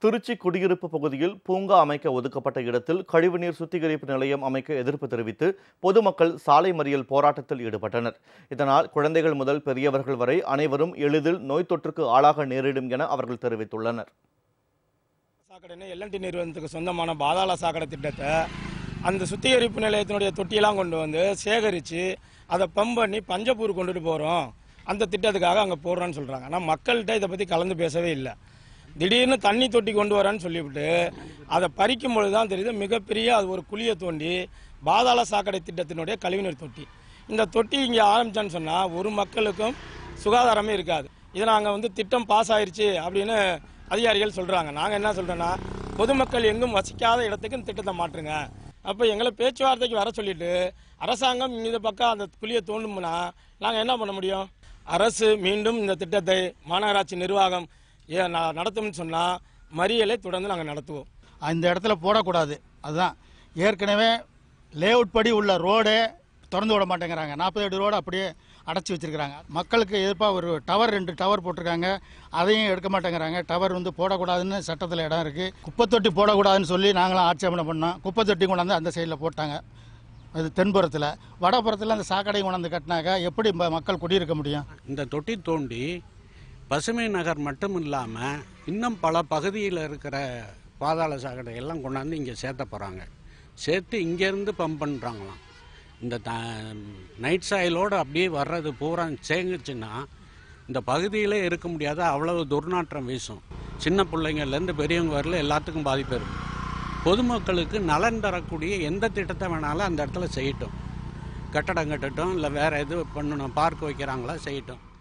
திருச்சி குடியிருப்பு பகுதியில் பூங்கா அமைக்க ஒதுக்கப்பட்ட இடத்தில் கழிவுநீர் சுத்திகரிப்பு நிலையம் அமைக்க எதிர்ப்பு தெரிவித்து பொதுமக்கள் சாலை மறியல் போராட்டத்தில் ஈடுபட்டனர் இதனால் குழந்தைகள் முதல் பெரியவர்கள் வரை அனைவரும் எளிதில் நோய் தொற்றுக்கு ஆளாக நேரிடும் என அவர்கள் தெரிவித்துள்ளனர் சாக்கடைன்னு எல்என்டி நிறுவனத்துக்கு சொந்தமான பாதாள சாக்கடை திட்டத்தை அந்த சுத்திகரிப்பு நிலையத்தினுடைய தொட்டியெல்லாம் கொண்டு வந்து சேகரித்து அதை பம்ப் பண்ணி பஞ்சப்பூர் கொண்டுட்டு போகிறோம் அந்த திட்டத்துக்காக அங்கே போடுறோன்னு சொல்கிறாங்க ஆனால் மக்கள்கிட்ட இதை பற்றி கலந்து பேசவே இல்லை திடீர்னு தண்ணி தொட்டி கொண்டு வரேன்னு சொல்லிவிட்டு அதை பறிக்கும் பொழுது தான் தெரியுது மிகப்பெரிய அது ஒரு குழியை தோண்டி பாதாள சாக்கடை திட்டத்தினுடைய கழிவுநீர் தொட்டி இந்த தொட்டி இங்கே ஆரம்பிச்சேன்னு சொன்னால் ஒரு மக்களுக்கும் சுகாதாரமே இருக்காது இதை நாங்கள் வந்து திட்டம் பாஸ் ஆயிருச்சு அப்படின்னு அதிகாரிகள் சொல்கிறாங்க நாங்கள் என்ன சொல்கிறோன்னா பொதுமக்கள் எங்கும் வசிக்காத இடத்துக்கு இந்த திட்டத்தை மாற்றுங்க அப்போ எங்களை பேச்சுவார்த்தைக்கு வர சொல்லிட்டு அரசாங்கம் இந்த பக்கம் அந்த குழியை தோண்டும்னா நாங்கள் என்ன பண்ண முடியும் அரசு மீண்டும் இந்த திட்டத்தை மாநகராட்சி நிர்வாகம் ஏ- ந- நடத்தும்னு சொன்னால் மறியலை தொடர்ந்து நாங்கள் நடத்துவோம் அந்த இடத்துல போடக்கூடாது அதுதான் ஏற்கனவே லேஅவுட் படி உள்ள ரோடே திறந்து விட மாட்டேங்கிறாங்க நாற்பது அடி ரோடு அப்படியே அடைச்சி வச்சிருக்கிறாங்க மக்களுக்கு எதிர்ப்பாக ஒரு டவர் ரெண்டு டவர் போட்டிருக்காங்க அதையும் எடுக்க மாட்டேங்கிறாங்க டவர் வந்து போடக்கூடாதுன்னு சட்டத்தில் இடம் இருக்குது குப்பை தொட்டி போடக்கூடாதுன்னு சொல்லி நாங்களும் ஆட்சேபனை பண்ணோம் குப்பை தொட்டி கொண்டாந்து அந்த சைடில் போட்டாங்க அது தென்புறத்தில் வடபுறத்தில் அந்த சாக்கடையும் கொண்டாந்து கட்டினாக்க எப்படி ம- மக்கள் குடியிருக்க முடியும் இந்த தொட்டி தோண்டி பசுமை நகர் மட்டும் இல்லாமல் இன்னும் பல பகுதியில் இருக்கிற பாதாள சாக்கடை எல்லாம் கொண்டாந்து இங்கே சேர்த்த போகிறாங்க சேர்த்து இங்கேருந்து பம்ப் பண்ணுறாங்களாம் இந்த த நைட் சாயிலோடு அப்படியே வர்றது பூரா சேங்குச்சுன்னா இந்த பகுதியிலே இருக்க முடியாத அவ்வளவு துர்நாற்றம் வீசும் சின்ன பிள்ளைங்கள்லேருந்து பெரியவங்க வரல எல்லாத்துக்கும் பாதிப்பு இருக்கும் பொதுமக்களுக்கு நலன் தரக்கூடிய எந்த திட்டத்தை வேணாலும் அந்த இடத்துல செய்யட்டும் கட்டடம் கட்டட்டும் இல்லை வேறு எது பண்ணணும் பார்க் வைக்கிறாங்களா செய்யட்டும்